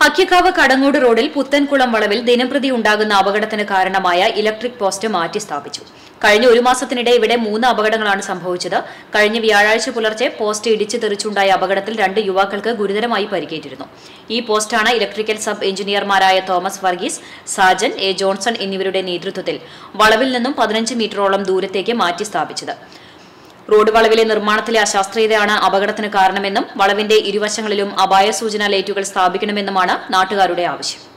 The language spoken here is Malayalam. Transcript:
അക്കിക്കാവ് കടങ്ങോട് റോഡിൽ പുത്തൻകുളം വളവിൽ ദിനംപ്രതി ഉണ്ടാകുന്ന അപകടത്തിന് കാരണമായ ഇലക്ട്രിക് പോസ്റ്റ് മാറ്റി സ്ഥാപിച്ചു കഴിഞ്ഞ ഒരു മാസത്തിനിടെ ഇവിടെ മൂന്ന് അപകടങ്ങളാണ് സംഭവിച്ചത് കഴിഞ്ഞ വ്യാഴാഴ്ച പുലർച്ചെ പോസ്റ്റ് ഇടിച്ചു തെറിച്ചുണ്ടായ അപകടത്തിൽ രണ്ട് യുവാക്കൾക്ക് ഗുരുതരമായി പരിക്കേറ്റിരുന്നു ഈ പോസ്റ്റാണ് ഇലക്ട്രിക്കൽ സബ് എഞ്ചിനീയർമാരായ തോമസ് വർഗീസ് സാജൻ എ ജോൺസൺ എന്നിവരുടെ നേതൃത്വത്തിൽ വളവിൽ നിന്നും പതിനഞ്ച് മീറ്ററോളം ദൂരത്തേക്ക് മാറ്റി സ്ഥാപിച്ചത് റോഡ് വളവിലെ നിർമ്മാണത്തിലെ അശാസ്ത്രീയതയാണ് അപകടത്തിന് കാരണമെന്നും വളവിന്റെ ഇരുവശങ്ങളിലും അപായ സൂചനാ ലൈറ്റുകൾ സ്ഥാപിക്കണമെന്നുമാണ് നാട്ടുകാരുടെ ആവശ്യം